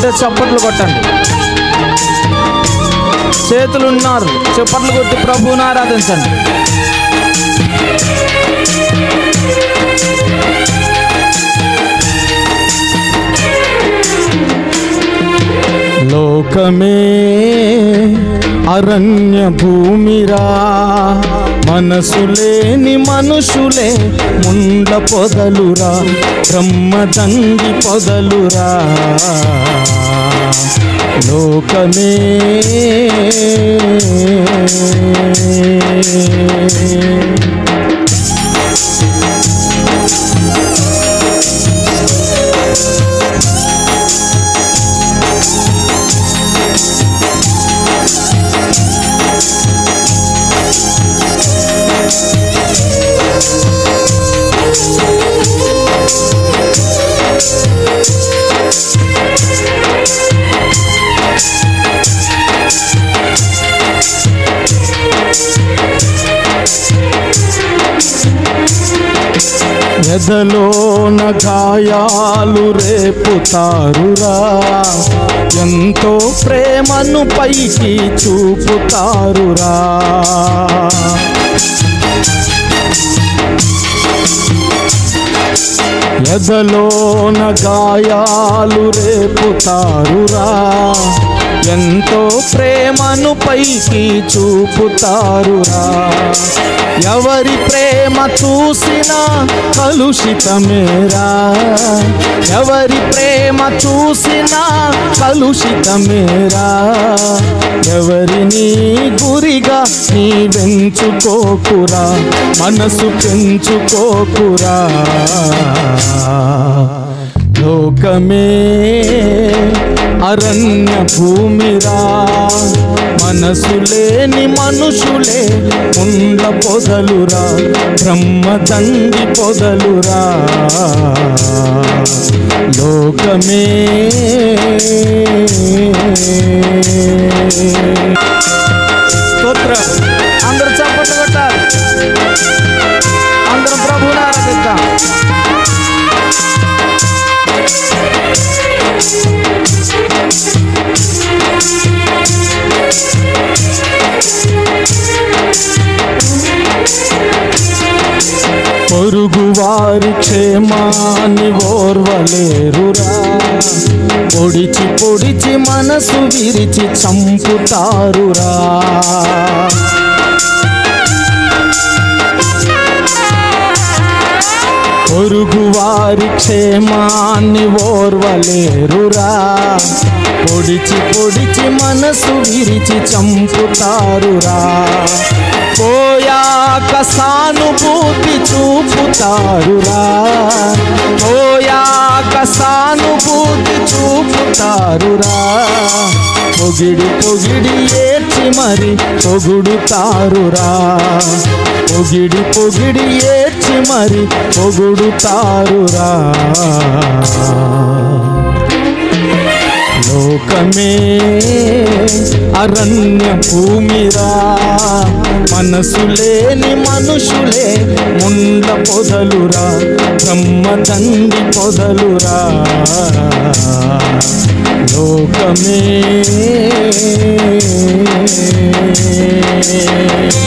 ఉంటే చప్పట్లు కొట్టండి చేతులు ఉన్నారు చప్పట్లు కొట్టి ప్రభువుని ఆరాధించండి లోకమే అరణ్య భూమిరా మనసు లేని మనుషులే ముండ్ల పొదలురా బ్రహ్మదంగి పొదలురా లోకమే ఎదలోన గాయాలు రేపుతారురా ఎంతో ప్రేమను పైకి చూపుతారురా ఎదలోన గాయాలు రేపుతారురా ఎంతో ప్రేమను పైకి చూపుతారురా ఎవరి ప్రేమ చూసినా కలుషితమేరా ఎవరి ప్రేమ చూసినా కలుషితమేరా ఎవరిని గురిగా నీ వెంచుకోకురా మనసు పెంచుకోకురా లోకమే అరణ్య భూమిరా మనసు లేని మనుషులే ఉండ్ల పొదలురా బ్రహ్మదండి పొదలురా లోకమే స్తోత్రం అందరూ చప్పట్లు కొట్టారు అందరం ప్రభువుని ఆరాధిద్దాం పొరుగు వారి క్షేమాన్ని ఓర్వలేరురా పొడిచి పొడిచి మనసు విరిచి చంపుతారురా పొరుగు వారి క్షేమాన్ని ఓర్వలేరురా పొడిచి పొడిచి మనసు విరిచి చంపుతారురా పోయాక సానుభూతి చూపుతారురా పోయాక సానుభూతి చూపుతారురా పొగిడి పొగిడి ఏడ్చి మరి పొగుడుతారురా పొగిడి పొగిడి ఏడ్చి మరి పొగుడుతారురా లోకమే అరణ్య భూమిరా మనసు లేని మనుషులే ముండ్ల పొదలురా బ్రహ్మదండి పొదలురా లోకమే